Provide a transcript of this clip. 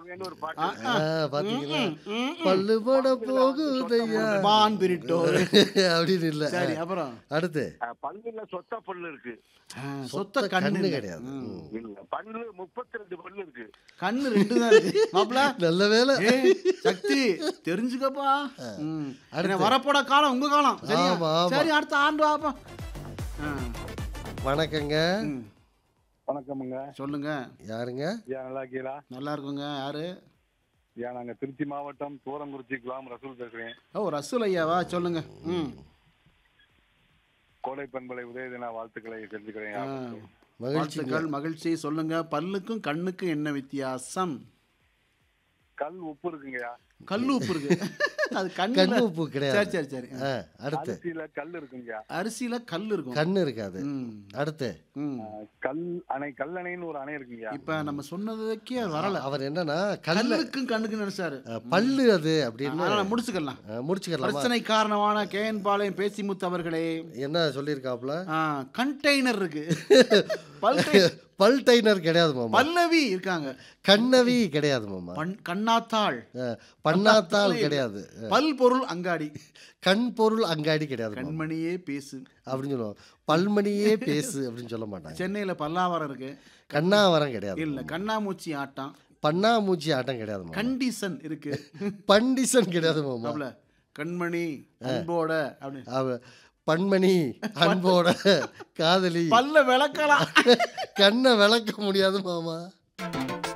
போகன்னு ஒரு பாட்டு ஆ, இருக்கு. ஆ. ஆ, பாத்தீங்களா ம், ம், ம். பல்லு பட போகுதையா பான் பிரிட்டோ அப்படின்னு இல்ல சரி அப்புறம் அடுத்து அஹ், பல்லுல சொத்த பல்லு இருக்கு ஆ, சொத்த சொத்த கண்ணு கண்ணு கிடையாது ம். ம். இல்ல பல்லு முப்பத்தி ரெண்டு பல்லு இருக்கு கண்ணு ரெண்டு தான் இருக்கு மாப்பிள நல்ல வேலை ஏய், சக்தி தெரிஞ்சுக்கப்பா ம். அடுத்து. என்ன வரப்போட காலம் உங்க காலம் சரியா ஆமா, ஆமா. சரி அடுத்த ஆண்டு வாப்பா ஆ, வணக்கங்க ம். வணக்கமுங்க சொல்லுங்க யாருங்க ஐயா நல்லா இருக்கீங்களா நல்லா இருக்குங்க யாரு ஐயா நாங்க திருச்சி மாவட்டம் தூரங்குறிச்சி குலாம் ரசூல் பேசுறேன் ஓ ரசூல் ஐயாவா சொல்லுங்க ம் கோடை பண்பலை உதயதின வாழ்த்துக்களை தெரிஞ்சுக்கிறேன் ஆ. மகிழ்ச்சிங்க வாழ்த்துக்கள் மகிழ்ச்சி சொல்லுங்க பல்லுக்கும் கண்ணுக்கும் என்ன வித்தியாசம் கல் உப்பு இருக்குங்கய்யா கல் உப்பு இருக்கு அது கண்ணு கண்ணு உப்பு சரி கிடையாது சரி சரி ஆ, அடுத்து அரிசியில கல் இருக்குங்கய்யா அரிசியில கல் இருக்கும் கண்ணு இருக்காது ம், அடுத்து ம். அஹ், கல் அணை கல்லணைன்னு ஒரு அணை இருக்குங்கய்யா இப்ப நம்ம சொன்னதுக்கே அது வரல அவர் என்னன்னா கல்ல கல்லுக்கும் கண்ணுக்கும் நினைச்சாரு அஹ், பல்லு அது அப்படின்னு அதனால முடிச்சுக்கலாம் அஹ், முடிச்சுக்கலாமா பிரச்சனை காரணமான கே என் பாளையம் பேசிமுத்து அவர்களே என்ன சொல்லியிருக்காப்ல கண்டெய்னர் இருக்கு பல் பல் டைனர் கிடையாது மாமா பல்லவி இருக்காங்க கண்ணவி கிடையாது மாமா பண் கண்ணாத்தாள் அஹ், பண்ணாத்தால் கிடையாது பல் பொருள் அங்காடி கண் பொருள் அங்காடி கிடையாது மாமா. கண்மணியே பேசு அப்படின்னு சொல்லுவோம் பல்மணியே பேசு அப்படின்னு சொல்ல மாட்டாங்க சென்னையில பல்லாவரம் இருக்கு கண்ணாவரம் கிடையாது இல்ல கண்ணாமூச்சி ஆட்டம் பண்ணாமூச்சி ஆட்டம் கிடையாது மாமா கண்டிஷன் இருக்கு பண்டிசன் கிடையாது மாமா அவள கண்மணி அன்போட அப்படின்னு அவ பன்மணி அன்போட காதலி பல்ல விளக்கலாம் கண்ணை விளக்க முடியாது மாமா